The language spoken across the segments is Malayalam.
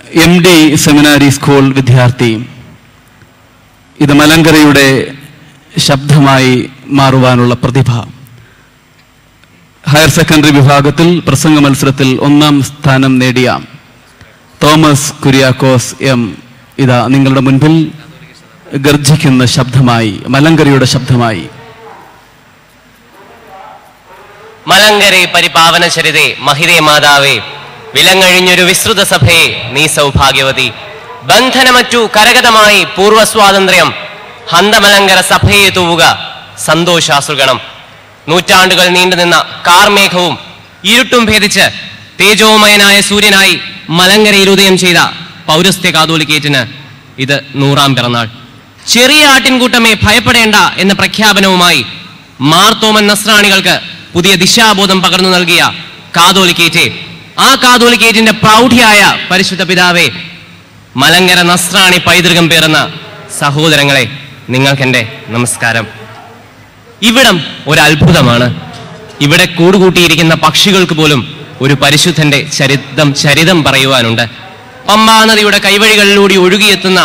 എം ഡി സെമിനാരി സ്കൂൾ വിദ്യാർത്ഥി ഇത് മലങ്കരയുടെ ശബ്ദമായി മാറുവാനുള്ള പ്രതിഭ ഹയർ സെക്കൻഡറി വിഭാഗത്തിൽ പ്രസംഗ മത്സരത്തിൽ ഒന്നാം സ്ഥാനം നേടിയ തോമസ് കുര്യാക്കോസ് എം ഇതാ നിങ്ങളുടെ മുൻപിൽ ഗർജിക്കുന്ന ശബ്ദമായി മലങ്കരയുടെ ശബ്ദമായി മലങ്കരെ പരിപാവന ചരിതേ മഹിതേ മാതാവേ വിലങ്ങഴിഞ്ഞൊരു വിസ്തൃത സഭയെ നീ സൗഭാഗ്യവതി ബന്ധനമറ്റു കരഗതമായി പൂർവ്വസ്വാതന്ത്ര്യം ഹന്തമലങ്കര സഭയെ തൂവുക സന്തോഷാസുഗണം നൂറ്റാണ്ടുകൾ നീണ്ടുനിന്ന കാർമേഘവും ഇരുട്ടും ഭേദിച്ച് തേജോമയനായ സൂര്യനായി മലങ്കരയിൽ ഉദയം ചെയ്ത പൗരസ്ത്യ കാതോലിക്കേറ്റിന് ഇത് നൂറാം പിറന്നാൾ ചെറിയ ആട്ടിൻകൂട്ടമേ ഭയപ്പെടേണ്ട എന്ന പ്രഖ്യാപനവുമായി മാർത്തോമൻ നസ്രാണികൾക്ക് പുതിയ ദിശാബോധം പകർന്നു നൽകിയ കാതോലിക്കേറ്റ് ആ കാതോലിക്കേറ്റിന്റെ പ്രൗഢിയായ പരിശുദ്ധ പിതാവേ മലങ്കര നസ്രാണി പൈതൃകം പേറുന്ന സഹോദരങ്ങളെ നിങ്ങൾക്കെന്റെ നമസ്കാരം ഇവിടം ഒരു അത്ഭുതമാണ് ഇവിടെ കൂടുകൂട്ടിയിരിക്കുന്ന പക്ഷികൾക്ക് പോലും ഒരു പരിശുദ്ധന്റെ ചരിതം ചരിതം പറയുവാനുണ്ട് പമ്പാ നദിയുടെ കൈവഴികളിലൂടെ ഒഴുകിയെത്തുന്ന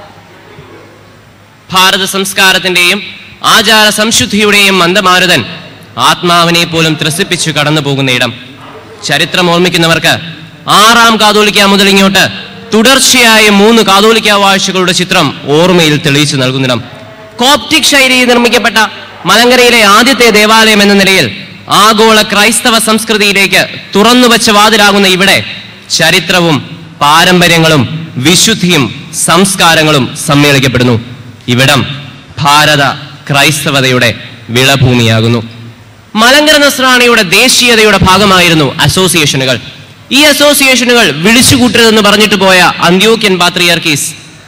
ഭാരത സംസ്കാരത്തിന്റെയും ആചാര സംശുദ്ധിയുടെയും മന്ദമാരുതൻ ആത്മാവിനെ പോലും ത്രസിപ്പിച്ചു കടന്നു പോകുന്ന ഇടം ചരിത്രം ഓർമ്മിക്കുന്നവർക്ക് ആറാം കാതോലിക്ക മുതൽ ഇങ്ങോട്ട് തുടർച്ചയായ മൂന്ന് കാതോലിക്ക വാഴ്ചകളുടെ ചിത്രം ഓർമ്മയിൽ തെളിയിച്ചു നൽകുന്നിടം കോപ്റ്റിക് ശൈലിയിൽ നിർമ്മിക്കപ്പെട്ട മലങ്കരയിലെ ആദ്യത്തെ ദേവാലയം എന്ന നിലയിൽ ആഗോള ക്രൈസ്തവ സംസ്കൃതിയിലേക്ക് തുറന്നുവച്ച വാതിലാകുന്ന ഇവിടെ ചരിത്രവും പാരമ്പര്യങ്ങളും വിശുദ്ധിയും സംസ്കാരങ്ങളും സമ്മേളിക്കപ്പെടുന്നു ഇവിടം ഭാരത ക്രൈസ്തവതയുടെ വിളഭൂമിയാകുന്നു മലങ്കര നസ്രാണിയുടെ ദേശീയതയുടെ ഭാഗമായിരുന്നു അസോസിയേഷനുകൾ ഈ അസോസിയേഷനുകൾ വിളിച്ചുകൂട്ടരുതെന്ന് പറഞ്ഞിട്ട് പോയ അന്ത്യോക്യൻ പാത്രിയർക്കീസ്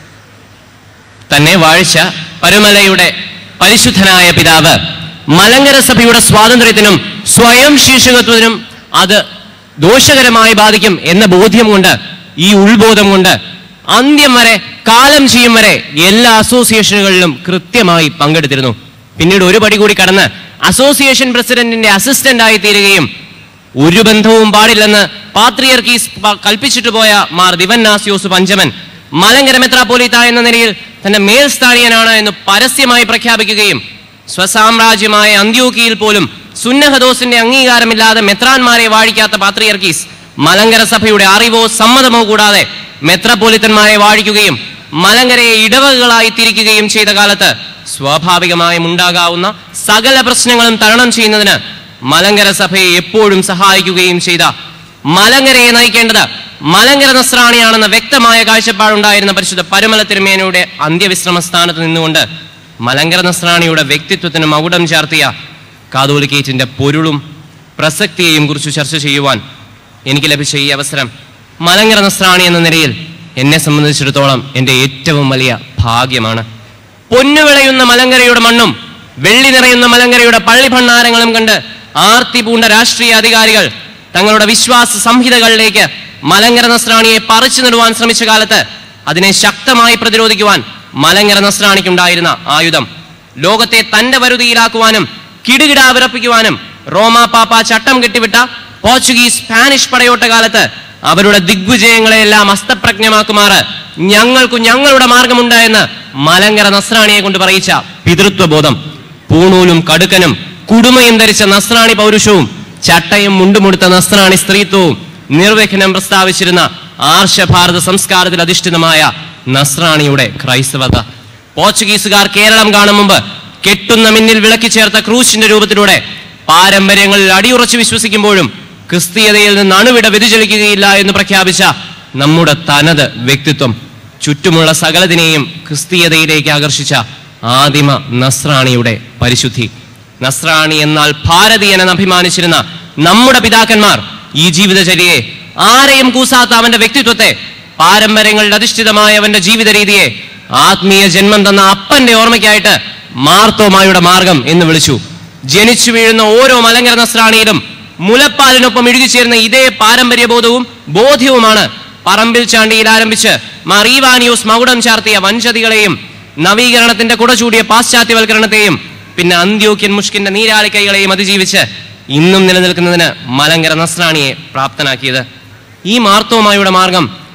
തന്നെ വാഴ്ച പരുമലയുടെ പരിശുദ്ധനായ പിതാവ് മലങ്കര സഭയുടെ സ്വാതന്ത്ര്യത്തിനും സ്വയം ശീർഷകത്വത്തിനും അത് ദോഷകരമായി ബാധിക്കും എന്ന ബോധ്യം കൊണ്ട് ഈ ഉൾബോധം കൊണ്ട് അന്ത്യം വരെ കാലം ചെയ്യും വരെ എല്ലാ അസോസിയേഷനുകളിലും കൃത്യമായി പങ്കെടുത്തിരുന്നു പിന്നീട് ഒരു പടി കൂടി കടന്ന് അസോസിയേഷൻ പ്രസിഡന്റിന്റെ അസിസ്റ്റന്റ് ആയി തീരുകയും ഒരു ബന്ധവും പാടില്ലെന്ന് പാത്രിയർക്കീസ് പ- കൽപ്പിച്ചിട്ട് പോയ മാർ ദിവന്നാസിയോസ് പഞ്ചമൻ മലങ്കര മെത്രാപ്പോലീത്ത എന്ന നിലയിൽ തന്റെ മേൽസ്ഥാനീയനാണ് എന്ന് പരസ്യമായി പ്രഖ്യാപിക്കുകയും സ്വസാമ്രാജ്യമായ അന്ത്യോക്കിയിൽ പോലും സുന്നഹദോസിന്റെ അംഗീകാരമില്ലാതെ മെത്രാന്മാരെ വാഴിക്കാത്ത പാത്രിയർക്കീസ് മലങ്കര സഭയുടെ അറിവോ സമ്മതമോ കൂടാതെ മെത്രപോലിത്തന്മാരെ വാഴിക്കുകയും മലങ്കരയെ ഇടവകളായി തിരിക്കുകയും ചെയ്ത കാലത്ത് സ്വാഭാവികമായും ഉണ്ടാകാവുന്ന സകല പ്രശ്നങ്ങളും തരണം ചെയ്യുന്നതിന് മലങ്കര സഭയെ എപ്പോഴും സഹായിക്കുകയും ചെയ്ത മലങ്കരയെ നയിക്കേണ്ടത് മലങ്കര നസ്രാണിയാണെന്ന വ്യക്തമായ കാഴ്ചപ്പാടുണ്ടായിരുന്ന പരിശുദ്ധ പരമല തിരുമേനയുടെ അന്ത്യവിശ്രമ സ്ഥാനത്ത് നിന്നുകൊണ്ട് മലങ്കര നസ്രാണിയുടെ വ്യക്തിത്വത്തിന് മകുടം ചാർത്തിയ കാതോലിക്കേറ്റിന്റെ പൊരുളും പ്രസക്തിയെയും കുറിച്ച് ചർച്ച ചെയ്യുവാൻ എനിക്ക് ലഭിച്ച ഈ അവസരം മലങ്കര നസ്രാണി എന്ന നിലയിൽ എന്നെ സംബന്ധിച്ചിടത്തോളം എൻ്റെ ഏറ്റവും വലിയ ഭാഗ്യമാണ് പൊന്നു വിളയുന്ന മലങ്കരയുടെ മണ്ണും വെള്ളി നിറയുന്ന മലങ്കരയുടെ പള്ളി ഭണ്ണാരങ്ങളും കണ്ട് ആർത്തി പൂണ്ട രാഷ്ട്രീയ അധികാരികൾ തങ്ങളുടെ വിശ്വാസ സംഹിതകളിലേക്ക് മലങ്കര നസ്രാണിയെ പറിച്ചു നടുവാൻ ശ്രമിച്ച കാലത്ത് അതിനെ ശക്തമായി പ്രതിരോധിക്കുവാൻ മലങ്കര നസ്രാണിക്കുണ്ടായിരുന്ന ആയുധം ലോകത്തെ തന്റെ വരുതിയിലാക്കുവാനും കിടുകിട വിറപ്പിക്കുവാനും റോമാ പാപ്പ ചട്ടം കെട്ടിവിട്ട പോർച്ചുഗീസ് സ്പാനിഷ് പടയോട്ട കാലത്ത് അവരുടെ ദിഗ്വിജയങ്ങളെയെല്ലാം അസ്തപ്രജ്ഞമാക്കുമാറ് ഞങ്ങൾക്കു ഞങ്ങളുടെ മാർഗമുണ്ടായെന്ന് മലങ്കര നസ്രാണിയെ കൊണ്ട് പറയിച്ച പിതൃത്വബോധം പൂണൂലും കടുക്കനും കുടുമയും ധരിച്ച നസ്രാണി പൗരുഷവും ചട്ടയും മുണ്ടുമുടുത്ത നസ്രാണി സ്ത്രീത്വവും നിർവ്യഖനം പ്രസ്താവിച്ചിരുന്ന ആർഷഭാരത സംസ്കാരത്തിൽ അധിഷ്ഠിതമായ നസ്രാണിയുടെ ക്രൈസ്തവത പോർച്ചുഗീസുകാർ കേരളം കാണും മുമ്പ് കെട്ടുന്ന മിന്നിൽ വിളക്കി ചേർത്ത ക്രൂശിന്റെ രൂപത്തിലൂടെ പാരമ്പര്യങ്ങളിൽ അടിയുറച്ച് വിശ്വസിക്കുമ്പോഴും ക്രിസ്തീയതയിൽ നിന്ന് അണുവിട വ്യതിചലിക്കുകയില്ല എന്ന് പ്രഖ്യാപിച്ച നമ്മുടെ തനത് വ്യക്തിത്വം ചുറ്റുമുള്ള സകലതിനെയും ക്രിസ്തീയതയിലേക്ക് ആകർഷിച്ച ആദിമ നസ്രാണിയുടെ പരിശുദ്ധി നസ്രാണി എന്നാൽ ഭാരതീയനെന്ന് അഭിമാനിച്ചിരുന്ന നമ്മുടെ പിതാക്കന്മാർ ഈ ജീവിതചര്യയെ ആരെയും കൂസാത്ത അവന്റെ വ്യക്തിത്വത്തെ പാരമ്പര്യങ്ങളിൽ അധിഷ്ഠിതമായ അവന്റെ ജീവിത രീതിയെ ആത്മീയ ജന്മം തന്ന അപ്പന്റെ ഓർമ്മയ്ക്കായിട്ട് മാർത്തോമായുടെ മാർഗം എന്ന് വിളിച്ചു ജനിച്ചു വീഴുന്ന ഓരോ മലങ്കര നസ്രാണിയിലും മുലപ്പാലിനൊപ്പം ഇഴുകിച്ചേരുന്ന ഇതേ പാരമ്പര്യബോധവും ബോധ്യവുമാണ് പറമ്പിൽ ചാണ്ടിയിൽ ആരംഭിച്ച് മറീവാനിയോസ് മകുടം ചാർത്തിയ വഞ്ചതികളെയും നവീകരണത്തിന്റെ കുട ചൂടിയ പാശ്ചാത്യവൽക്കരണത്തെയും പിന്നെ അന്ത്യോക്യൻ മുഷ്കിന്റെ നീരാളിക്കൈകളെയും അതിജീവിച്ച് ഇന്നും നിലനിൽക്കുന്നതിന് മലങ്കര നസ്രാണിയെ പ്രാപ്തനാക്കിയത് ഈ മാർത്തോമായുടെ മാർഗം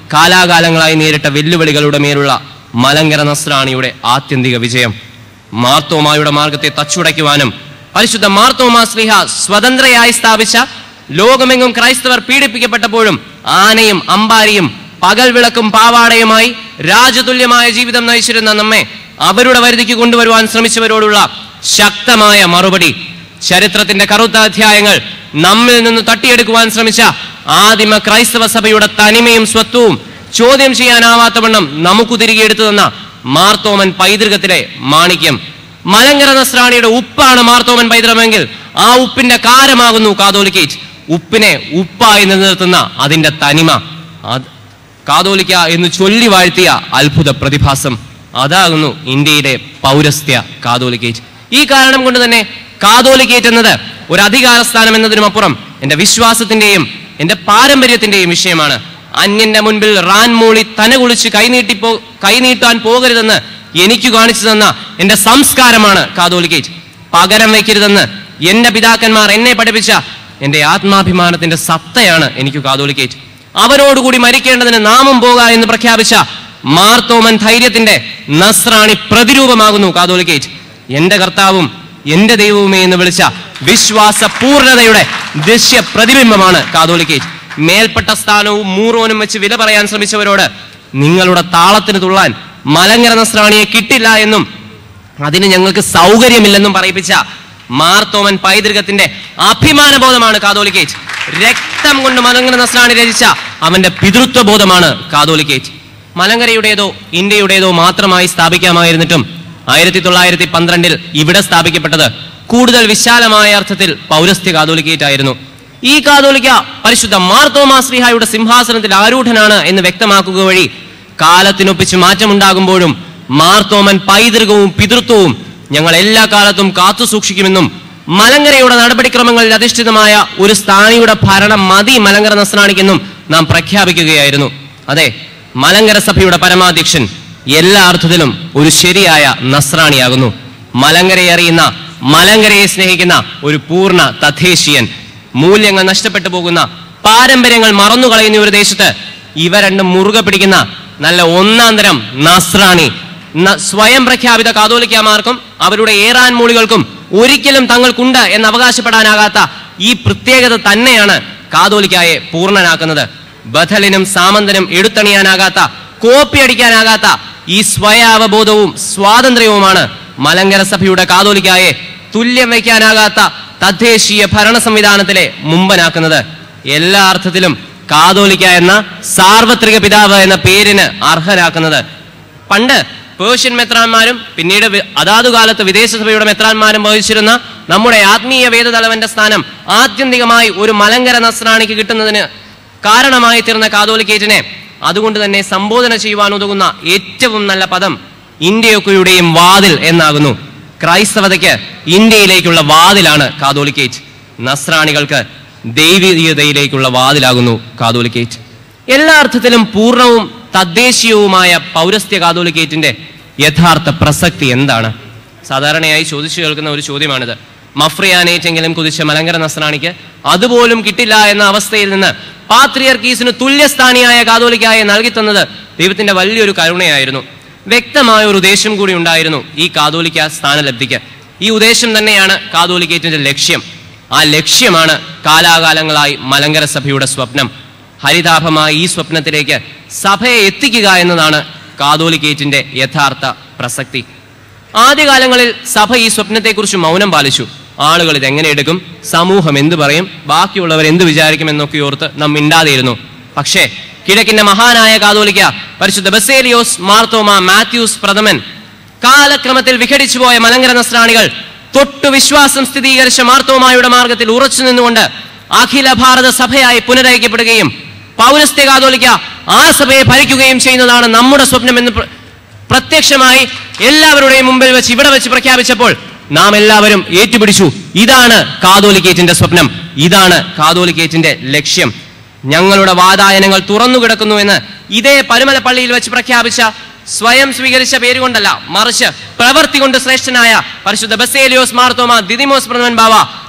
കാലാകാലങ്ങളായി നേരിട്ട വെല്ലുവിളികളുടെ മേലുള്ള മലങ്കര നസ്രാണിയുടെ ആത്യന്തിക വിജയം മാർത്തോമായുടെ മാർഗത്തെ തച്ചുടയ്ക്കുവാനും പരിശുദ്ധ മാർത്തോമാ സ്ലിഹ സ്വതന്ത്രയായി സ്ഥാപിച്ച ലോകമെങ്ങും ക്രൈസ്തവർ പീഡിപ്പിക്കപ്പെട്ടപ്പോഴും ആനയും അമ്പാരിയും പകൽ വിളക്കും പാവാടയുമായി രാജതുല്യമായ ജീവിതം നയിച്ചിരുന്ന നമ്മെ അവരുടെ വരുതിക്ക് കൊണ്ടുവരുവാൻ ശ്രമിച്ചവരോടുള്ള ശക്തമായ മറുപടി ചരിത്രത്തിന്റെ കറുത്ത അധ്യായങ്ങൾ നമ്മിൽ നിന്ന് തട്ടിയെടുക്കുവാൻ ശ്രമിച്ച ആദിമ ക്രൈസ്തവ സഭയുടെ തനിമയും സ്വത്വവും ചോദ്യം ചെയ്യാനാവാത്തവണ്ണം നമുക്ക് തിരികെ എടുത്തു തന്ന മാർത്തോമൻ പൈതൃകത്തിലെ മാണിക്യം മലങ്കര നസ്രാണിയുടെ ഉപ്പാണ് മാർത്തോമൻ പൈതൃകമെങ്കിൽ ആ ഉപ്പിന്റെ കാരമാകുന്നു കാതോലിക്കേറ്റ് ഉപ്പിനെ ഉപ്പായി നിലനിർത്തുന്ന അതിന്റെ തനിമ അത് കാതോലിക്ക എന്ന് ചൊല്ലി വാഴ്ത്തിയ അത്ഭുത പ്രതിഭാസം അതാകുന്നു ഇന്ത്യയിലെ പൗരസ്ത്യ കാതോലിക്കേറ്റ് ഈ കാരണം കൊണ്ട് തന്നെ കാതോലിക്കേറ്റ് എന്നത് ഒരു അധികാര സ്ഥാനം എന്നതിനുമപ്പുറം എന്റെ വിശ്വാസത്തിന്റെയും എന്റെ പാരമ്പര്യത്തിന്റെയും വിഷയമാണ് അന്യന്റെ മുൻപിൽ റാൻ മൂളി തന കുളിച്ച് കൈനീട്ടിപ്പോ കൈനീട്ടാൻ പോകരുതെന്ന് എനിക്ക് കാണിച്ചു തന്ന എന്റെ സംസ്കാരമാണ് കാതോലിക്കേറ്റ് പകരം വയ്ക്കരുതെന്ന് എന്റെ പിതാക്കന്മാർ എന്നെ പഠിപ്പിച്ച എന്റെ ആത്മാഭിമാനത്തിന്റെ സത്തയാണ് എനിക്ക് കാതോലിക്കേറ്റ് അവരോടുകൂടി മരിക്കേണ്ടതിന് നാമം പോക എന്ന് പ്രഖ്യാപിച്ച മാർത്തോമൻ ധൈര്യത്തിന്റെ നസ്രാണി പ്രതിരൂപമാകുന്നു കാതോലിക്കേറ്റ് എന്റെ കർത്താവും എന്റെ ദൈവവുമേ എന്ന് വിളിച്ച വിശ്വാസ പൂർണ്ണതയുടെ ദൃശ്യ പ്രതിബിംബമാണ് കാതോലിക്കേറ്റ് മേൽപ്പെട്ട സ്ഥാനവും മൂറോനും വെച്ച് വില പറയാൻ ശ്രമിച്ചവരോട് നിങ്ങളുടെ താളത്തിന് തുള്ളാൻ മലങ്കര നസ്രാണിയെ കിട്ടില്ല എന്നും അതിന് ഞങ്ങൾക്ക് സൗകര്യമില്ലെന്നും പറയിപ്പിച്ച മാർത്തോമൻ പൈതൃകത്തിന്റെ അഭിമാനബോധമാണ് കാതോലിക്കേറ്റ് രക്തം കൊണ്ട് മലങ്കര നസ്രാണി രചിച്ച അവന്റെ പിതൃത്വ ബോധമാണ് കാതോലിക്കേറ്റ് മലങ്കരയുടേതോ ഇന്ത്യയുടേതോ മാത്രമായി സ്ഥാപിക്കാമായിരുന്നിട്ടും ആയിരത്തി തൊള്ളായിരത്തി പന്ത്രണ്ടിൽ ഇവിടെ സ്ഥാപിക്കപ്പെട്ടത് കൂടുതൽ വിശാലമായ അർത്ഥത്തിൽ പൗരസ്ത്യ കാതോലിക്കേറ്റ് ആയിരുന്നു ഈ കാതോലിക്ക പരിശുദ്ധ മാർത്തോമാ ശ്രീഹായുടെ സിംഹാസനത്തിൽ ആരൂഢനാണ് എന്ന് വ്യക്തമാക്കുക വഴി കാലത്തിനൊപ്പിച്ച് മാറ്റമുണ്ടാകുമ്പോഴും മാർത്തോമൻ പൈതൃകവും പിതൃത്വവും ഞങ്ങൾ എല്ലാ കാലത്തും കാത്തു സൂക്ഷിക്കുമെന്നും മലങ്കരയുടെ നടപടിക്രമങ്ങളിൽ അധിഷ്ഠിതമായ ഒരു സ്ഥാനിയുടെ ഭരണം മതി മലങ്കര നസ്രാണിക്കെന്നും നാം പ്രഖ്യാപിക്കുകയായിരുന്നു അതെ മലങ്കര സഭയുടെ പരമാധ്യക്ഷൻ എല്ലാ അർത്ഥത്തിലും ഒരു ശരിയായ നസ്രാണിയാകുന്നു മലങ്കരയെ അറിയുന്ന മലങ്കരയെ സ്നേഹിക്കുന്ന ഒരു പൂർണ്ണ തദ്ദേശീയൻ മൂല്യങ്ങൾ നഷ്ടപ്പെട്ടു പോകുന്ന പാരമ്പര്യങ്ങൾ മറന്നുകളയുന്ന ഒരു ദേശത്ത് ഇവ രണ്ടും മുറുകെ പിടിക്കുന്ന നല്ല ഒന്നാം തരം നസ്രാണി ന- സ്വയം പ്രഖ്യാപിത കാതോലിക്കാമാർക്കും അവരുടെ ഏറാൻ മൂളികൾക്കും ഒരിക്കലും തങ്ങൾക്കുണ്ട് എന്ന് അവകാശപ്പെടാനാകാത്ത ഈ പ്രത്യേകത തന്നെയാണ് കാതോലിക്കായെ പൂർണ്ണനാക്കുന്നത് ബഥലിനും സാമന്തനും എടുത്തണിയാനാകാത്ത കോപ്പിയടിക്കാനാകാത്ത ഈ സ്വയാവബോധവും സ്വാതന്ത്ര്യവുമാണ് മലങ്കര സഭയുടെ കാതോലിക്കായെ തുല്യം വയ്ക്കാനാകാത്ത തദ്ദേശീയ ഭരണ സംവിധാനത്തിലെ മുമ്പനാക്കുന്നത് എല്ലാ അർത്ഥത്തിലും കാതോലിക്ക എന്ന സാർവത്രിക പിതാവ് എന്ന പേരിന് അർഹരാക്കുന്നത് പണ്ട് പേർഷ്യൻ മെത്രാന്മാരും പിന്നീട് വി- അതാതു കാലത്ത് വിദേശ സഭയുടെ മെത്രാന്മാരും വഹിച്ചിരുന്ന നമ്മുടെ ആത്മീയ വേദതലവന്റെ സ്ഥാനം ആത്യന്തികമായി ഒരു മലങ്കര നസ്രാണിക്ക് കിട്ടുന്നതിന് കാരണമായി തീർന്ന കാതോലിക്കേറ്റിനെ അതുകൊണ്ട് തന്നെ സംബോധന ചെയ്യുവാൻ ഉതകുന്ന ഏറ്റവും നല്ല പദം ഇന്ത്യയൊക്കെയുടെയും വാതിൽ എന്നാകുന്നു ക്രൈസ്തവതയ്ക്ക് ഇന്ത്യയിലേക്കുള്ള വാതിലാണ് കാതോലിക്കേറ്റ് നസ്രാണികൾക്ക് ദൈവീയതയിലേക്കുള്ള വാതിലാകുന്നു കാതോലിക്കേറ്റ് എല്ലാ അർത്ഥത്തിലും പൂർണ്ണവും തദ്ദേശീയവുമായ പൗരസ്ത്യ കാതോലിക്കേറ്റിന്റെ യഥാർത്ഥ പ്രസക്തി എന്താണ് സാധാരണയായി ചോദിച്ചു കേൾക്കുന്ന ഒരു ചോദ്യമാണിത് മഫ്രിയാനേറ്റെങ്കിലും കുതിച്ച മലങ്കര നസ്രാണിക്ക് അതുപോലും കിട്ടില്ല എന്ന അവസ്ഥയിൽ നിന്ന് പാത്രിയർക്കീസിന് തുല്യസ്ഥാനിയായ കാതോലിക്കായെ നൽകിത്തന്നത് ദൈവത്തിന്റെ വലിയൊരു കരുണയായിരുന്നു വ്യക്തമായ ഒരു ഉദ്ദേശം കൂടി ഉണ്ടായിരുന്നു ഈ കാതോലിക്ക സ്ഥാനലബ്ധിക്ക് ഈ ഉദ്ദേശം തന്നെയാണ് കാതോലിക്കേറ്റിന്റെ ലക്ഷ്യം ആ ലക്ഷ്യമാണ് കാലാകാലങ്ങളായി മലങ്കര സഭയുടെ സ്വപ്നം ഹരിതാഭമായ ഈ സ്വപ്നത്തിലേക്ക് സഭയെ എത്തിക്കുക എന്നതാണ് കാതോലിക്കേറ്റിന്റെ യഥാർത്ഥ പ്രസക്തി ആദ്യകാലങ്ങളിൽ സഭ ഈ സ്വപ്നത്തെക്കുറിച്ച് മൗനം പാലിച്ചു ആളുകൾ ഇതെങ്ങനെ എടുക്കും സമൂഹം എന്തു പറയും ബാക്കിയുള്ളവർ എന്ത് വിചാരിക്കും എന്നൊക്കെ ഓർത്ത് നാം മിണ്ടാതെയിരുന്നു പക്ഷേ കിഴക്കിന്റെ മഹാനായ കാതോലിക്ക പരിശുദ്ധ ബസേലിയോസ് മാർത്തോമ മാത്യൂസ് പ്രഥമൻ കാലക്രമത്തിൽ വിഘടിച്ചു പോയ മലങ്കര നസ്രാണികൾ തൊട്ടു വിശ്വാസം സ്ഥിരീകരിച്ച മാർത്തോമായുടെ മാർഗത്തിൽ ഉറച്ചു നിന്നുകൊണ്ട് അഖില ഭാരത സഭയായി പുനരയിക്കപ്പെടുകയും പൗരസ്ത്യ കാതോലിക്ക ആ സഭയെ ഭരിക്കുകയും ചെയ്യുന്നതാണ് നമ്മുടെ സ്വപ്നം എന്ന് പ്ര- പ്രത്യക്ഷമായി എല്ലാവരുടെയും മുമ്പിൽ വെച്ച് ഇവിടെ വെച്ച് പ്രഖ്യാപിച്ചപ്പോൾ നാം എല്ലാവരും ഏറ്റുപിടിച്ചു ഇതാണ് കാതോലിക്കേറ്റിന്റെ സ്വപ്നം ഇതാണ് കാതോലിക്കേറ്റിന്റെ ലക്ഷ്യം ഞങ്ങളുടെ വാതായനങ്ങൾ തുറന്നു കിടക്കുന്നു എന്ന് ഇതേ പരുമല പള്ളിയിൽ വെച്ച് പ്രഖ്യാപിച്ച സ്വയം സ്വീകരിച്ച പേരുകൊണ്ടല്ല മറിച്ച് പ്രവർത്തി കൊണ്ട് ശ്രേഷ്ഠനായ പരിശുദ്ധ ബസേലിയോസ് മാർത്തോമ ദിദിമോസ് പ്രഥമൻ ബാവ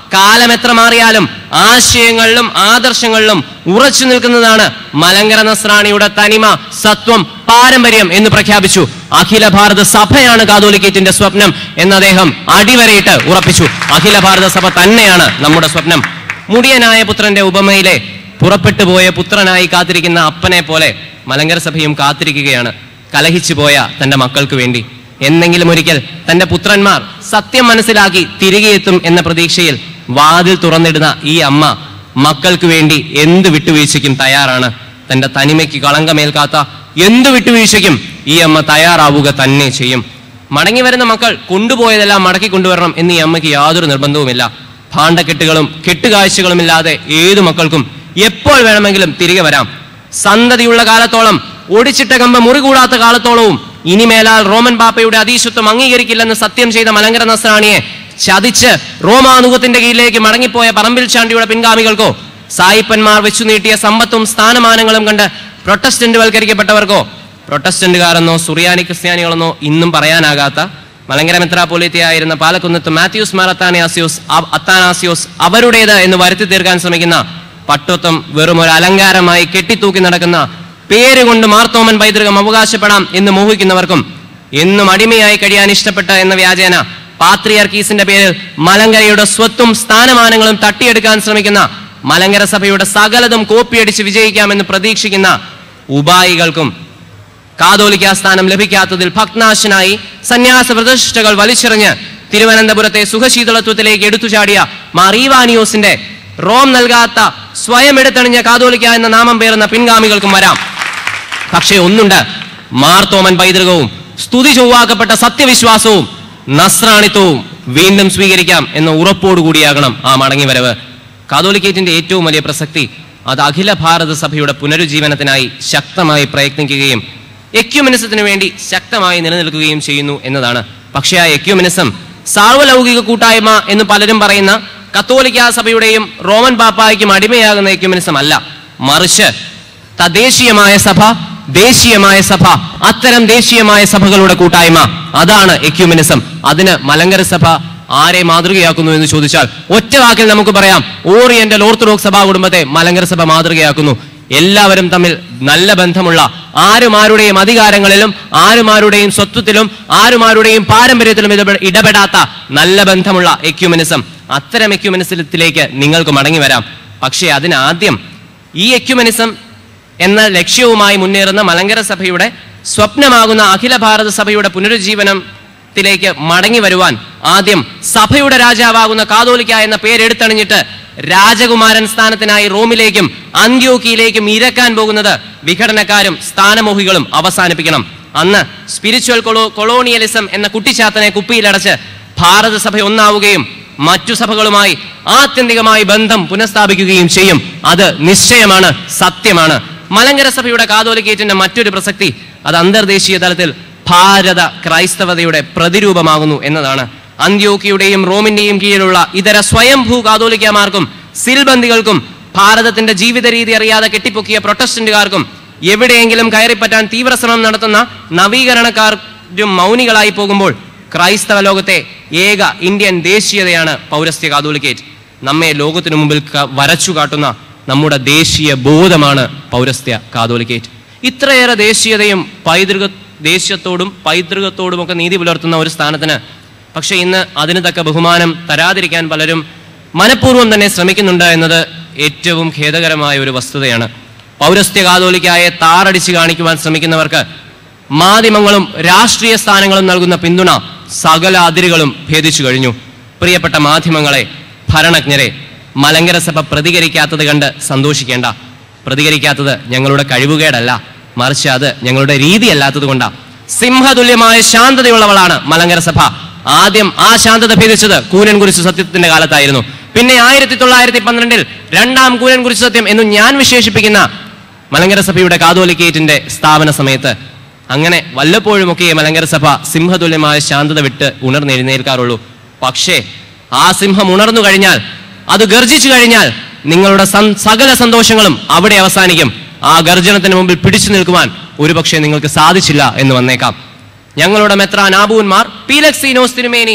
കാലം എത്ര മാറിയാലും ആശയങ്ങളിലും ആദർശങ്ങളിലും ഉറച്ചു നിൽക്കുന്നതാണ് മലങ്കര നസ്രാണിയുടെ തനിമ സത്വം പാരമ്പര്യം എന്ന് പ്രഖ്യാപിച്ചു അഖില ഭാരത സഭയാണ് കാതോലിക്കേറ്റിന്റെ സ്വപ്നം എന്ന് അദ്ദേഹം അടിവരയിട്ട് ഉറപ്പിച്ചു അഖില ഭാരത സഭ തന്നെയാണ് നമ്മുടെ സ്വപ്നം മുടിയനായ പുത്രന്റെ ഉപമയിലെ പുറപ്പെട്ടു പോയ പുത്രനായി കാത്തിരിക്കുന്ന അപ്പനെ പോലെ മലങ്കര സഭയും കാത്തിരിക്കുകയാണ് കലഹിച്ചു പോയ തന്റെ മക്കൾക്ക് വേണ്ടി എന്നെങ്കിലും ഒരിക്കൽ തന്റെ പുത്രന്മാർ സത്യം മനസ്സിലാക്കി തിരികെ എത്തും എന്ന പ്രതീക്ഷയിൽ വാതിൽ തുറന്നിടുന്ന ഈ അമ്മ മക്കൾക്ക് വേണ്ടി എന്ത് വിട്ടുവീഴ്ചയ്ക്കും തയ്യാറാണ് തന്റെ തനിമയ്ക്ക് കളങ്കമേൽക്കാത്ത എന്ത് വിട്ടുവീഴ്ചയ്ക്കും ഈ അമ്മ തയ്യാറാവുക തന്നെ ചെയ്യും മടങ്ങി വരുന്ന മക്കൾ കൊണ്ടുപോയതെല്ലാം മടക്കി കൊണ്ടുവരണം എന്ന് ഈ അമ്മയ്ക്ക് യാതൊരു നിർബന്ധവുമില്ല ഭാണ്ഡക്കെട്ടുകളും കെട്ടുകാഴ്ചകളും ഇല്ലാതെ ഏതു മക്കൾക്കും എപ്പോൾ വേണമെങ്കിലും തിരികെ വരാം സന്തതിയുള്ള കാലത്തോളം ഒടിച്ചിട്ട കമ്പ് മുറികൂടാത്ത കാലത്തോളവും ഇനിമേലാൽ റോമൻ പാപ്പയുടെ അതീശത്വം അംഗീകരിക്കില്ലെന്ന് സത്യം ചെയ്ത മലങ്കര നസ്രാണിയെ ചതിച്ച് റോമാനുഗത്തിന്റെ കീഴിലേക്ക് മടങ്ങിപ്പോയ പറമ്പിൽ ചാണ്ടിയുടെ പിൻഗാമികൾക്കോ സായിപ്പന്മാർ വെച്ചു നീട്ടിയ സമ്പത്തും സ്ഥാനമാനങ്ങളും കണ്ട് പ്രൊട്ടസ്റ്റന്റ് വൽക്കരിക്കപ്പെട്ടവർക്കോ പ്രൊട്ടസ്റ്റന്റുകാരെന്നോ സുറിയാനി ക്രിസ്ത്യാനികളെന്നോ ഇന്നും പറയാനാകാത്ത മലങ്കര മെത്രാപോലിത്തയായിരുന്ന പാലക്കുന്നത്ത് മാത്യൂസ് മാറത്താനാസിയോസ് അ- അത്താനാസിയോസ് അവരുടേത് എന്ന് വരുത്തി തീർക്കാൻ ശ്രമിക്കുന്ന പട്ടത്വം വെറും ഒരു അലങ്കാരമായി കെട്ടിത്തൂക്കി നടക്കുന്ന പേര് കൊണ്ട് മാർത്തോമൻ പൈതൃകം അവകാശപ്പെടാം എന്ന് മോഹിക്കുന്നവർക്കും എന്നും അടിമയായി കഴിയാൻ ഇഷ്ടപ്പെട്ട എന്ന വ്യാജേന പാത്രിയർക്കീസിന്റെ പേരിൽ മലങ്കരയുടെ സ്വത്തും സ്ഥാനമാനങ്ങളും തട്ടിയെടുക്കാൻ ശ്രമിക്കുന്ന മലങ്കര സഭയുടെ സകലതും കോപ്പിയടിച്ച് വിജയിക്കാമെന്ന് പ്രതീക്ഷിക്കുന്ന ഉപായികൾക്കും കാതോലിക്ക സ്ഥാനം ലഭിക്കാത്തതിൽ ഭക്നാശനായി സന്യാസ പ്രതിഷ്ഠകൾ വലിച്ചെറിഞ്ഞ് തിരുവനന്തപുരത്തെ സുഖശീതളത്വത്തിലേക്ക് എടുത്തുചാടിയ മാറീവാനിയോസിന്റെ റോം നൽകാത്ത സ്വയം എടുത്തണിഞ്ഞ കാതോലിക്ക എന്ന നാമം പേറുന്ന പിൻഗാമികൾക്കും വരാം പക്ഷേ ഒന്നുണ്ട് മാർത്തോമൻ പൈതൃകവും സ്തുതി ചൊവ്വാക്കപ്പെട്ട സത്യവിശ്വാസവും നസ്രാണിത്വവും വീണ്ടും സ്വീകരിക്കാം എന്ന ഉറപ്പോടുകൂടിയാകണം ആ മടങ്ങിവരവ് കാതോലിക്കേറ്റിന്റെ ഏറ്റവും വലിയ പ്രസക്തി അത് അഖില ഭാരത സഭയുടെ പുനരുജ്ജീവനത്തിനായി ശക്തമായി പ്രയത്നിക്കുകയും എക്യുമിനിസത്തിന് വേണ്ടി ശക്തമായി നിലനിൽക്കുകയും ചെയ്യുന്നു എന്നതാണ് പക്ഷേ ആ എക്യുമിനിസം സാർവലൗകിക കൂട്ടായ്മ എന്ന് പലരും പറയുന്ന കത്തോലിക്ക സഭയുടെയും റോമൻ പാപ്പായ്ക്കും അടിമയാകുന്ന എക്യുമിനിസം അല്ല മറിച്ച് തദ്ദേശീയമായ സഭ ദേശീയമായ സഭ അത്തരം ദേശീയമായ സഭകളുടെ കൂട്ടായ്മ അതാണ് എക്യുമിനിസം അതിന് മലങ്കര സഭ ആരെ മാതൃകയാക്കുന്നു എന്ന് ചോദിച്ചാൽ ഒറ്റ വാക്കിൽ നമുക്ക് പറയാം ഓറിയന്റൽ ഓർത്തഡോക്സ് സഭാ കുടുംബത്തെ മലങ്കര സഭ മാതൃകയാക്കുന്നു എല്ലാവരും തമ്മിൽ നല്ല ബന്ധമുള്ള ആരുമാരുടെയും അധികാരങ്ങളിലും ആരുമാരുടെയും സ്വത്വത്തിലും ആരുമാരുടെയും പാരമ്പര്യത്തിലും ഇടപെ- ഇടപെടാത്ത നല്ല ബന്ധമുള്ള എക്യുമിനിസം അത്തരം എക്യുമിനിസത്തിലേക്ക് നിങ്ങൾക്ക് മടങ്ങി വരാം പക്ഷേ അതിനാദ്യം ഈ എക്യുമിനിസം എന്ന ലക്ഷ്യവുമായി മുന്നേറുന്ന മലങ്കര സഭയുടെ സ്വപ്നമാകുന്ന അഖില ഭാരത സഭയുടെ പുനരുജ്ജീവനത്തിലേക്ക് മടങ്ങി വരുവാൻ ആദ്യം സഭയുടെ രാജാവാകുന്ന കാതോലിക്ക എന്ന പേരെടുത്തണിഞ്ഞിട്ട് രാജകുമാരൻ സ്ഥാനത്തിനായി റോമിലേക്കും അന്ത്യോക്കിയിലേക്കും ഇരക്കാൻ പോകുന്നത് വിഘടനക്കാരും സ്ഥാനമോഹികളും അവസാനിപ്പിക്കണം അന്ന് സ്പിരിച്വൽ കൊളോ കൊളോണിയലിസം എന്ന കുട്ടിച്ചാത്തനെ കുപ്പിയിലടച്ച് ഭാരതസഭ ഒന്നാവുകയും മറ്റു സഭകളുമായി ആത്യന്തികമായി ബന്ധം പുനഃസ്ഥാപിക്കുകയും ചെയ്യും അത് നിശ്ചയമാണ് സത്യമാണ് മലങ്കര സഭയുടെ കാതോലിക്കേറ്റിന്റെ മറ്റൊരു പ്രസക്തി അത് അന്തർദേശീയ തലത്തിൽ ഭാരത ക്രൈസ്തവതയുടെ പ്രതിരൂപമാകുന്നു എന്നതാണ് അന്ത്യോക്കിയുടെയും റോമിന്റെയും കീഴിലുള്ള ഇതര സ്വയംഭൂ കാതോലിക്കമാർക്കും സിൽബന്ദികൾക്കും ഭാരതത്തിന്റെ ജീവിത രീതി അറിയാതെ കെട്ടിപ്പൊക്കിയ പ്രൊട്ടസ്റ്റന്റുകാർക്കും എവിടെയെങ്കിലും കയറിപ്പറ്റാൻ തീവ്രശ്രമം നടത്തുന്ന നവീകരണക്കാരും മൗനികളായി പോകുമ്പോൾ ക്രൈസ്തവ ലോകത്തെ ഏക ഇന്ത്യൻ ദേശീയതയാണ് പൗരസ്ത്യ കാതോലിക്കേറ്റ് നമ്മെ ലോകത്തിനു മുമ്പിൽ ക- വരച്ചു കാട്ടുന്ന നമ്മുടെ ദേശീയ ബോധമാണ് പൗരസ്ത്യ കാതോലിക്കേറ്റ് ഇത്രയേറെ ദേശീയതയും പൈതൃക ദേശീയത്തോടും പൈതൃകത്തോടും ഒക്കെ നീതി പുലർത്തുന്ന ഒരു സ്ഥാനത്തിന് പക്ഷെ ഇന്ന് അതിന് തക്ക ബഹുമാനം തരാതിരിക്കാൻ പലരും മനഃപൂർവ്വം തന്നെ ശ്രമിക്കുന്നുണ്ട് എന്നത് ഏറ്റവും ഖേദകരമായ ഒരു വസ്തുതയാണ് പൗരസ്ത്യ കാതോലിക്കായെ താറടിച്ച് കാണിക്കുവാൻ ശ്രമിക്കുന്നവർക്ക് മാധ്യമങ്ങളും രാഷ്ട്രീയ സ്ഥാനങ്ങളും നൽകുന്ന പിന്തുണ സകല അതിരുകളും ഭേദിച്ചു കഴിഞ്ഞു പ്രിയപ്പെട്ട മാധ്യമങ്ങളെ ഭരണജ്ഞരെ മലങ്കര സഭ പ്രതികരിക്കാത്തത് കണ്ട് സന്തോഷിക്കേണ്ട പ്രതികരിക്കാത്തത് ഞങ്ങളുടെ കഴിവുകേടല്ല മറിച്ച് അത് ഞങ്ങളുടെ രീതിയല്ലാത്തത് കൊണ്ടാ സിംഹതുല്യമായ ശാന്തതയുള്ളവളാണ് മലങ്കര സഭ ആദ്യം ആ ശാന്തത ഭേദിച്ചത് കൂനൻ കുരിശു സത്യത്തിന്റെ കാലത്തായിരുന്നു പിന്നെ ആയിരത്തി തൊള്ളായിരത്തി പന്ത്രണ്ടിൽ രണ്ടാം കൂനൻ കുരിശു സത്യം എന്ന് ഞാൻ വിശേഷിപ്പിക്കുന്ന മലങ്കര സഭയുടെ കാതോലിക്കേറ്റിന്റെ സ്ഥാപന സമയത്ത് അങ്ങനെ വല്ലപ്പോഴുമൊക്കെ ഈ മലങ്കര സഭ സിംഹതുല്യമായ ശാന്തത വിട്ട് ഉണർന്നെഴുന്നേൽക്കാറുള്ളൂ പക്ഷേ ആ സിംഹം ഉണർന്നു കഴിഞ്ഞാൽ അത് ഗർജിച്ചു കഴിഞ്ഞാൽ നിങ്ങളുടെ സം- സകല സന്തോഷങ്ങളും അവിടെ അവസാനിക്കും ആ ഗർജനത്തിന് മുമ്പിൽ പിടിച്ചു നിൽക്കുവാൻ ഒരുപക്ഷെ നിങ്ങൾക്ക് സാധിച്ചില്ല എന്ന് വന്നേക്കാം ഞങ്ങളുടെ മെത്രാൻ ആബൂന്മാർ പീലക്സീനോസ് തിരുമേനി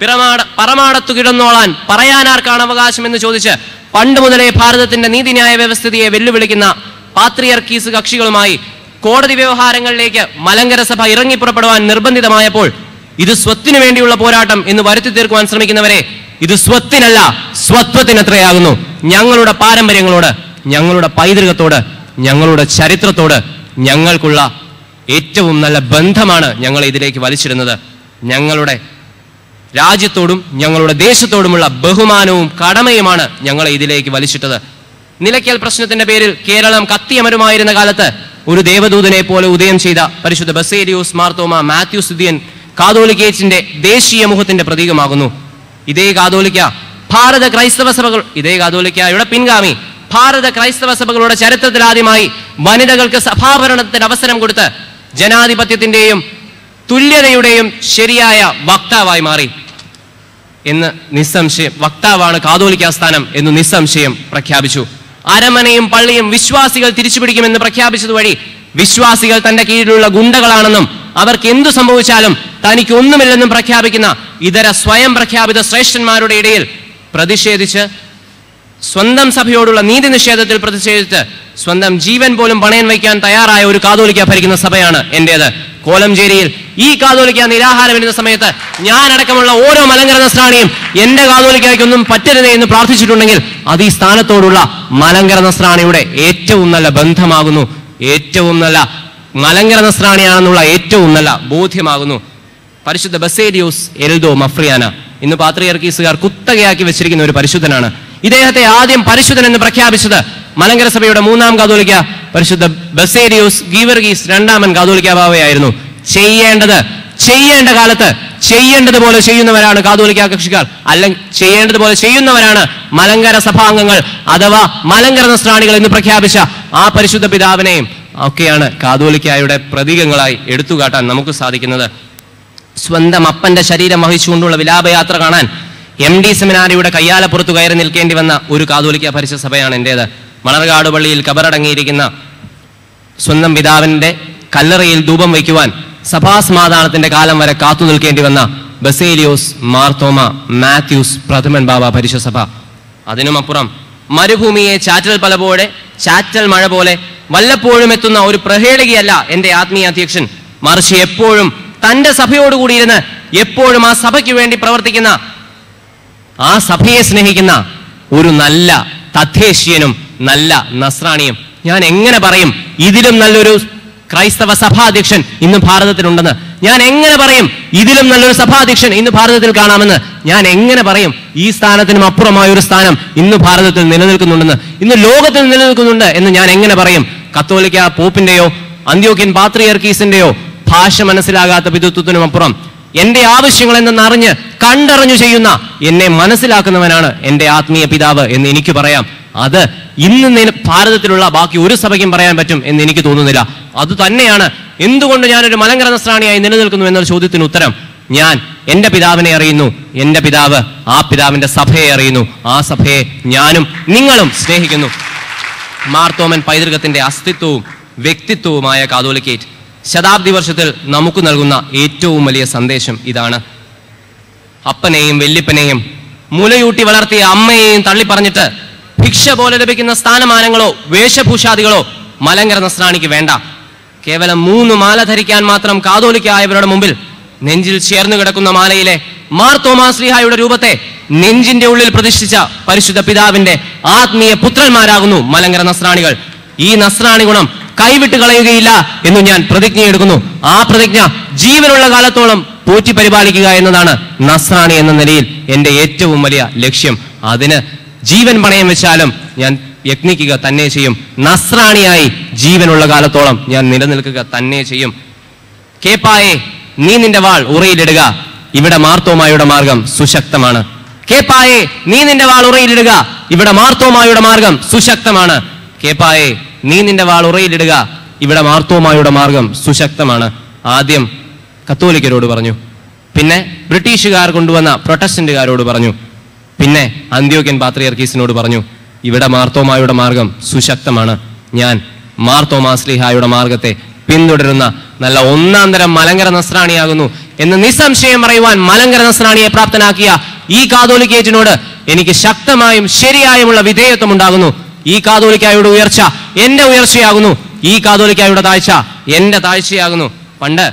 പിറമാട പറമാടത്തു കിടന്നോളാൻ പറയാനാർക്കാണ് അവകാശം എന്ന് ചോദിച്ച് പണ്ട് മുതലേ ഭാരതത്തിന്റെ നീതിന്യായ വ്യവസ്ഥിതിയെ വെല്ലുവിളിക്കുന്ന പാത്രിയർക്കീസ് കക്ഷികളുമായി കോടതി വ്യവഹാരങ്ങളിലേക്ക് മലങ്കര സഭ ഇറങ്ങിപ്പുറപ്പെടുവാൻ നിർബന്ധിതമായപ്പോൾ ഇത് സ്വത്തിനു വേണ്ടിയുള്ള പോരാട്ടം എന്ന് വരുത്തി തീർക്കുവാൻ ശ്രമിക്കുന്നവരെ ഇത് സ്വത്തിനല്ല സ്വത്വത്തിനത്രയാകുന്നു ഞങ്ങളുടെ പാരമ്പര്യങ്ങളോട് ഞങ്ങളുടെ പൈതൃകത്തോട് ഞങ്ങളുടെ ചരിത്രത്തോട് ഞങ്ങൾക്കുള്ള ഏറ്റവും നല്ല ബന്ധമാണ് ഞങ്ങളെ ഇതിലേക്ക് വലിച്ചിരുന്നത് ഞങ്ങളുടെ രാജ്യത്തോടും ഞങ്ങളുടെ ദേശത്തോടുമുള്ള ബഹുമാനവും കടമയുമാണ് ഞങ്ങളെ ഇതിലേക്ക് വലിച്ചിട്ടത് നിലയ്ക്കൽ പ്രശ്നത്തിന്റെ പേരിൽ കേരളം കത്തിയമരുമായിരുന്ന കാലത്ത് ഒരു ദേവദൂതനെ പോലെ ഉദയം ചെയ്ത പരിശുദ്ധ ബസേരിയോസ് മാർത്തോമ മാത്യു സുദിയൻ കാതോലിക്കേച്ചിന്റെ ദേശീയ മുഖത്തിന്റെ പ്രതീകമാകുന്നു ഇതേ കാതോലിക്ക ഭാരത ക്രൈസ്തവ സഭകൾ ഇതേ കാതോലിക്കയുടെ പിൻഗാമി ഭാരത ക്രൈസ്തവ സഭകളുടെ ചരിത്രത്തിൽ ആദ്യമായി വനിതകൾക്ക് സഭാഭരണത്തിന് അവസരം കൊടുത്ത് ജനാധിപത്യത്തിന്റെയും തുല്യതയുടെയും ശരിയായ വക്താവായി മാറി എന്ന് നിസ്സംശയം വക്താവാണ് കാതോലിക്ക സ്ഥാനം എന്ന് നിസ്സംശയം പ്രഖ്യാപിച്ചു അരമനയും പള്ളിയും വിശ്വാസികൾ തിരിച്ചുപിടിക്കുമെന്ന് പ്രഖ്യാപിച്ചത് വഴി വിശ്വാസികൾ തന്റെ കീഴിലുള്ള ഗുണ്ടകളാണെന്നും അവർക്ക് എന്തു സംഭവിച്ചാലും തനിക്ക് ഒന്നുമില്ലെന്നും പ്രഖ്യാപിക്കുന്ന ഇതര സ്വയം പ്രഖ്യാപിത ശ്രേഷ്ഠന്മാരുടെ ഇടയിൽ പ്രതിഷേധിച്ച് സ്വന്തം സഭയോടുള്ള നീതി നിഷേധത്തിൽ പ്രതിഷേധിച്ച് സ്വന്തം ജീവൻ പോലും പണയം വയ്ക്കാൻ തയ്യാറായ ഒരു കാതോലിക്ക ഭരിക്കുന്ന സഭയാണ് എന്റേത് കോലംചേരിയിൽ ഈ കാതോലിക്ക നിരാഹാരം വരുന്ന സമയത്ത് ഞാൻ അടക്കമുള്ള ഓരോ മലങ്കര നസ്രാണിയും എന്റെ കാതോലിക്കായ്ക്കൊന്നും പറ്റരുതേ എന്ന് പ്രാർത്ഥിച്ചിട്ടുണ്ടെങ്കിൽ അത് ഈ സ്ഥാനത്തോടുള്ള മലങ്കര നസ്രാണിയുടെ ഏറ്റവും നല്ല ബന്ധമാകുന്നു ഏറ്റവും നല്ല മലങ്കര നസ്രാണിയാണെന്നുള്ള ഏറ്റവും നല്ല ബോധ്യമാകുന്നു പരിശുദ്ധ ബസേരിയോസ് എൽദോ മഫ്രിയാന ഇന്ന് പാത്രിയർക്കീസുകാർ കുത്തകയാക്കി വെച്ചിരിക്കുന്ന ഒരു പരിശുദ്ധനാണ് ഇദ്ദേഹത്തെ ആദ്യം പരിശുദ്ധൻ എന്ന് പ്രഖ്യാപിച്ചത് മലങ്കര സഭയുടെ മൂന്നാം കാതോലിക്ക പരിശുദ്ധ ബസേരിയോസ് ഗീവർഗീസ് രണ്ടാമൻ കാതോലിക്ക ബാവയായിരുന്നു ചെയ്യേണ്ടത് ചെയ്യേണ്ട കാലത്ത് ചെയ്യേണ്ടതുപോലെ ചെയ്യുന്നവരാണ് കാതോലിക്ക കക്ഷിക്കാർ അല്ലെങ്കിൽ ചെയ്യേണ്ടതുപോലെ ചെയ്യുന്നവരാണ് മലങ്കര സഭാംഗങ്ങൾ അഥവാ മലങ്കര നസ്രാണികൾ എന്ന് പ്രഖ്യാപിച്ച ആ പരിശുദ്ധ പിതാവിനെയും ഒക്കെയാണ് കാതോലിക്കായുടെ പ്രതീകങ്ങളായി എടുത്തുകാട്ടാൻ നമുക്ക് സാധിക്കുന്നത് സ്വന്തം അപ്പന്റെ ശരീരം വഹിച്ചുകൊണ്ടുള്ള വിലാപയാത്ര കാണാൻ എം ഡി സെമിനാരിയുടെ കയ്യാലപ്പുറത്ത് കയറി നിൽക്കേണ്ടി വന്ന ഒരു കാതോലിക്ക ഭരിച്ച സഭയാണ് എന്റേത് മണർകാട് പള്ളിയിൽ കബറടങ്ങിയിരിക്കുന്ന സ്വന്തം പിതാവിന്റെ കല്ലറയിൽ ധൂപം വയ്ക്കുവാൻ സഭാസമാധാനത്തിന്റെ കാലം വരെ കാത്തു നിൽക്കേണ്ടി വന്ന ബസേലിയോസ് മാർത്തോമ മാത്യൂസ് പ്രഥമൻ ബാബ പരിശ സഭ അതിനുമപ്പുറം മരുഭൂമിയെ ചാറ്റൽ പല പോലെ ചാറ്റൽ മഴ പോലെ വല്ലപ്പോഴും എത്തുന്ന ഒരു പ്രഹേളികയല്ല എന്റെ ആത്മീയ അധ്യക്ഷൻ മറിച്ച് എപ്പോഴും തന്റെ സഭയോടുകൂടിയിരുന്ന് എപ്പോഴും ആ സഭയ്ക്ക് വേണ്ടി പ്രവർത്തിക്കുന്ന ആ സഭയെ സ്നേഹിക്കുന്ന ഒരു നല്ല തദ്ദേശീയനും നല്ല നസ്രാണിയും ഞാൻ എങ്ങനെ പറയും ഇതിലും നല്ലൊരു ക്രൈസ്തവ സഭാധ്യക്ഷൻ ഇന്ന് ഭാരതത്തിലുണ്ടെന്ന് ഞാൻ എങ്ങനെ പറയും ഇതിലും നല്ലൊരു സഭാധ്യക്ഷൻ ഇന്ന് ഭാരതത്തിൽ കാണാമെന്ന് ഞാൻ എങ്ങനെ പറയും ഈ സ്ഥാനത്തിനും അപ്പുറമായ ഒരു സ്ഥാനം ഇന്ന് ഭാരതത്തിൽ നിലനിൽക്കുന്നുണ്ടെന്ന് ഇന്ന് ലോകത്തിൽ നിലനിൽക്കുന്നുണ്ട് എന്ന് ഞാൻ എങ്ങനെ പറയും കത്തോലിക്ക പോപ്പിന്റെയോ അന്ത്യോക്യൻ പാത്രിയർക്കീസിന്റെയോ ഭാഷ മനസ്സിലാകാത്ത പിതൃത്വത്തിനും അപ്പുറം എന്റെ ആവശ്യങ്ങൾ എന്തെന്നറിഞ്ഞ് കണ്ടറിഞ്ഞു ചെയ്യുന്ന എന്നെ മനസ്സിലാക്കുന്നവനാണ് എന്റെ ആത്മീയ പിതാവ് എന്ന് എനിക്ക് പറയാം അത് ഇന്ന് നില- ഭാരതത്തിലുള്ള ബാക്കി ഒരു സഭയ്ക്കും പറയാൻ പറ്റും എന്ന് എനിക്ക് തോന്നുന്നില്ല അത് തന്നെയാണ് എന്തുകൊണ്ട് ഞാനൊരു മലങ്കര നസ്രാണിയായി നിലനിൽക്കുന്നു എന്നൊരു ചോദ്യത്തിന് ഉത്തരം ഞാൻ എന്റെ പിതാവിനെ അറിയുന്നു എന്റെ പിതാവ് ആ പിതാവിന്റെ സഭയെ അറിയുന്നു ആ സഭയെ ഞാനും നിങ്ങളും സ്നേഹിക്കുന്നു മാർത്തോമൻ പൈതൃകത്തിന്റെ അസ്തിത്വവും വ്യക്തിത്വവുമായ കാതോലിക്കേറ്റ് ശതാബ്ദി വർഷത്തിൽ നമുക്ക് നൽകുന്ന ഏറ്റവും വലിയ സന്ദേശം ഇതാണ് അപ്പനെയും വല്യപ്പനെയും മുലയൂട്ടി വളർത്തിയ അമ്മയെയും തള്ളിപ്പറഞ്ഞിട്ട് ഭിക്ഷ പോലെ ലഭിക്കുന്ന സ്ഥാനമാനങ്ങളോ വേഷഭൂഷാദികളോ മലങ്കര നസ്രാണിക്ക് വേണ്ട കേവലം മൂന്ന് മാല ധരിക്കാൻ മാത്രം കാതോലിക്കായവരുടെ മുമ്പിൽ നെഞ്ചിൽ ചേർന്ന് കിടക്കുന്ന മാലയിലെ മാർ തോമാശ്രീഹായുടെ രൂപത്തെ നെഞ്ചിന്റെ ഉള്ളിൽ പ്രതിഷ്ഠിച്ച പരിശുദ്ധ പിതാവിന്റെ ആത്മീയ പുത്രന്മാരാകുന്നു മലങ്കര നസ്രാണികൾ ഈ നസ്രാണി ഗുണം കൈവിട്ട് കളയുകയില്ല എന്ന് ഞാൻ പ്രതിജ്ഞയെടുക്കുന്നു ആ പ്രതിജ്ഞ ജീവനുള്ള കാലത്തോളം പോറ്റി പരിപാലിക്കുക എന്നതാണ് നസ്രാണി എന്ന നിലയിൽ എന്റെ ഏറ്റവും വലിയ ലക്ഷ്യം അതിന് ജീവൻ പണയം വെച്ചാലും ഞാൻ യത്നിക്കുക തന്നെ ചെയ്യും നസ്രാണിയായി ജീവനുള്ള കാലത്തോളം ഞാൻ നിലനിൽക്കുക തന്നെ ചെയ്യും കേപ്പായെ നീ നിന്റെ വാൾ ഉറയിലിടുക ഇവിടെ മാർത്തോമായുടെ മാർഗം സുശക്തമാണ് കേപ്പായെ നീ നിന്റെ വാൾ ഉറയിലിടുക ഇവിടെ മാർത്തോമായുടെ മാർഗം സുശക്തമാണ് കേപ്പായെ നീ നിന്റെ വാൾ ഉറയിലിടുക ഇവിടെ മാർത്തോമായുടെ മാർഗം സുശക്തമാണ് ആദ്യം കത്തോലിക്കരോട് പറഞ്ഞു പിന്നെ ബ്രിട്ടീഷുകാർ കൊണ്ടുവന്ന പ്രൊട്ടസ്റ്റന്റുകാരോട് പറഞ്ഞു പിന്നെ അന്ത്യോക്യൻ പാത്രിയർക്കീസിനോട് പറഞ്ഞു ഇവിടെ മാർത്തോമായുടെ മാർഗം സുശക്തമാണ് ഞാൻ മാർത്തോമാസ്ലിഹായുടെ മാർഗത്തെ പിന്തുടരുന്ന നല്ല ഒന്നാം തരം മലങ്കര നസ്രാണിയാകുന്നു എന്ന് നിസ്സംശയം പറയുവാൻ മലങ്കര നസ്രാണിയെ പ്രാപ്തനാക്കിയ ഈ കാതോലിക്കേറ്റിനോട് എനിക്ക് ശക്തമായും ശരിയായുമുള്ള വിധേയത്വം ഉണ്ടാകുന്നു ഈ കാതോലിക്കായുടെ ഉയർച്ച എന്റെ ഉയർച്ചയാകുന്നു ഈ കാതോലിക്കായുടെ താഴ്ച എന്റെ താഴ്ചയാകുന്നു പണ്ട്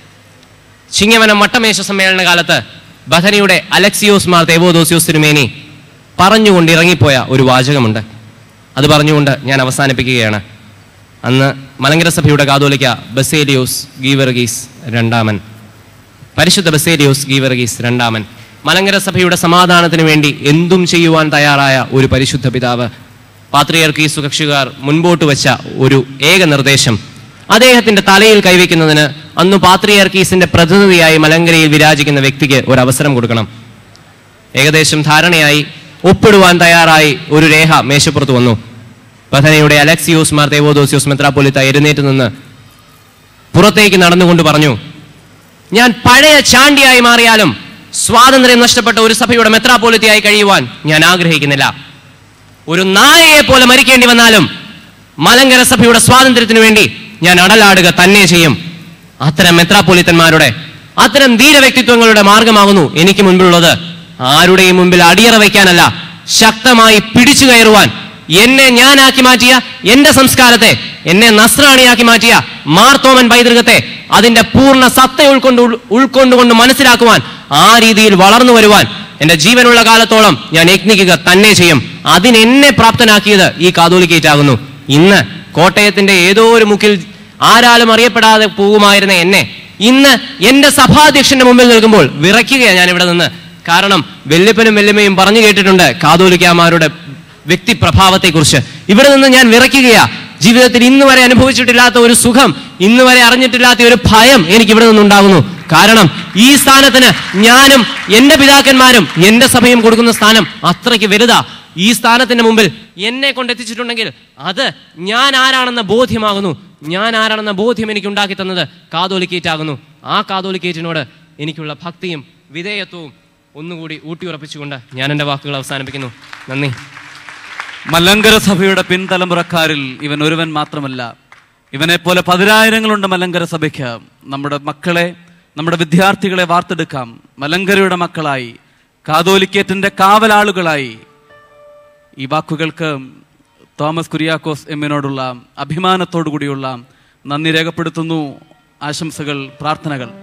ചിങ്ങവനം മട്ടമേശ സമ്മേളന കാലത്ത് ബഥനിയുടെ അലക്സിയോസ് മാർ തേവോദോസിയോസ് തിരുമേനി പറഞ്ഞുകൊണ്ട് ഇറങ്ങിപ്പോയ ഒരു വാചകമുണ്ട് അത് പറഞ്ഞുകൊണ്ട് ഞാൻ അവസാനിപ്പിക്കുകയാണ് അന്ന് മലങ്കര സഭയുടെ കാതോലിക്ക ബസേലിയോസ് ഗീവർഗീസ് രണ്ടാമൻ പരിശുദ്ധ ബസേലിയോസ് ഗീവർഗീസ് രണ്ടാമൻ മലങ്കര സഭയുടെ സമാധാനത്തിന് വേണ്ടി എന്തും ചെയ്യുവാൻ തയ്യാറായ ഒരു പരിശുദ്ധ പിതാവ് പാത്രിയർക്കീസു കക്ഷികാർ മുൻപോട്ട് വെച്ച ഒരു ഏക നിർദ്ദേശം അദ്ദേഹത്തിന്റെ തലയിൽ കൈവയ്ക്കുന്നതിന് അന്ന് പാത്രിയർക്കീസിന്റെ പ്രതിനിധിയായി മലങ്കരയിൽ വിരാജിക്കുന്ന വ്യക്തിക്ക് ഒരു അവസരം കൊടുക്കണം ഏകദേശം ധാരണയായി ഒപ്പിടുവാൻ തയ്യാറായി ഒരു രേഖ മേശപ്പുറത്ത് വന്നു ബഥനയുടെ അലക്സിയോസ് മാർ തേവോദോസിയോസ് മെത്രാപ്പൊലിത്ത എഴുന്നേറ്റ് നിന്ന് പുറത്തേക്ക് നടന്നുകൊണ്ട് പറഞ്ഞു ഞാൻ പഴയ ചാണ്ടിയായി മാറിയാലും സ്വാതന്ത്ര്യം നഷ്ടപ്പെട്ട ഒരു സഭയുടെ മെത്രാപോലിത്തയായി കഴിയുവാൻ ഞാൻ ആഗ്രഹിക്കുന്നില്ല ഒരു നായയെ പോലെ മരിക്കേണ്ടി വന്നാലും മലങ്കര സഭയുടെ സ്വാതന്ത്ര്യത്തിനു വേണ്ടി ഞാൻ അടലാടുക തന്നെ ചെയ്യും അത്തരം മെത്രാപോലിത്തന്മാരുടെ അത്തരം ധീരവ്യക്തിത്വങ്ങളുടെ മാർഗമാകുന്നു എനിക്ക് മുൻപിലുള്ളത് ആരുടെയും മുമ്പിൽ അടിയറ വയ്ക്കാനല്ല ശക്തമായി പിടിച്ചു കയറുവാൻ എന്നെ ഞാനാക്കി മാറ്റിയ എന്റെ സംസ്കാരത്തെ എന്നെ നസ്രാണിയാക്കി മാറ്റിയ മാർത്തോമൻ പൈതൃകത്തെ അതിന്റെ പൂർണ്ണ സത്ത ഉൾക്കൊണ്ട് ഉൾ- ഉൾക്കൊണ്ടുകൊണ്ട് മനസ്സിലാക്കുവാൻ ആ രീതിയിൽ വളർന്നു വരുവാൻ എന്റെ ജീവനുള്ള കാലത്തോളം ഞാൻ യജ്ഞിക്കുക തന്നെ ചെയ്യും അതിനെന്നെ പ്രാപ്തനാക്കിയത് ഈ കാതോലിക്കേറ്റാകുന്നു ഇന്ന് കോട്ടയത്തിന്റെ ഏതോ ഒരു മുക്കിൽ ആരാലും അറിയപ്പെടാതെ പോകുമായിരുന്ന എന്നെ ഇന്ന് എന്റെ സഭാധ്യക്ഷന്റെ മുമ്പിൽ നിൽക്കുമ്പോൾ വിറയ്ക്കുകയാണ് ഞാൻ ഇവിടെ നിന്ന് കാരണം വെല്ലിപ്പനും വെല്ലുമയും പറഞ്ഞു കേട്ടിട്ടുണ്ട് കാതോലിക്കാമാരുടെ വ്യക്തിപ്രഭാവത്തെക്കുറിച്ച് ഇവിടെ നിന്ന് ഞാൻ വിറയ്ക്കുകയാ ജീവിതത്തിൽ ഇന്ന് വരെ അനുഭവിച്ചിട്ടില്ലാത്ത ഒരു സുഖം ഇന്ന് വരെ അറിഞ്ഞിട്ടില്ലാത്ത ഒരു ഭയം എനിക്ക് ഇവിടെ നിന്നുണ്ടാകുന്നു കാരണം ഈ സ്ഥാനത്തിന് ഞാനും എന്റെ പിതാക്കന്മാരും എന്റെ സഭയും കൊടുക്കുന്ന സ്ഥാനം അത്രയ്ക്ക് വലുതാ ഈ സ്ഥാനത്തിന്റെ മുമ്പിൽ എന്നെ കൊണ്ടെത്തിച്ചിട്ടുണ്ടെങ്കിൽ അത് ഞാൻ ആരാണെന്ന ബോധ്യമാകുന്നു ഞാൻ ആരാണെന്ന ബോധ്യം എനിക്ക് ഉണ്ടാക്കി തന്നത് കാതോലിക്കേറ്റാകുന്നു ആ കാതോലിക്കേറ്റിനോട് എനിക്കുള്ള ഭക്തിയും വിധേയത്വവും ഒന്നുകൂടി ഊട്ടിയുറപ്പിച്ചുകൊണ്ട് ഞാൻ എൻ്റെ വാക്കുകൾ അവസാനിപ്പിക്കുന്നു നന്ദി മലങ്കര സഭയുടെ പിൻതലമുറക്കാരിൽ ഇവൻ ഒരുവൻ മാത്രമല്ല ഇവനെ പോലെ പതിനായിരങ്ങളുണ്ട് മലങ്കര സഭയ്ക്ക് നമ്മുടെ മക്കളെ നമ്മുടെ വിദ്യാർത്ഥികളെ വാർത്തെടുക്കാം മലങ്കരയുടെ മക്കളായി കാതോലിക്കേറ്റിന്റെ കാവലാളുകളായി ഈ വാക്കുകൾക്ക് തോമസ് കുര്യാക്കോസ് എമ്മിനോടുള്ള അഭിമാനത്തോടു കൂടിയുള്ള നന്ദി രേഖപ്പെടുത്തുന്നു ആശംസകൾ പ്രാർത്ഥനകൾ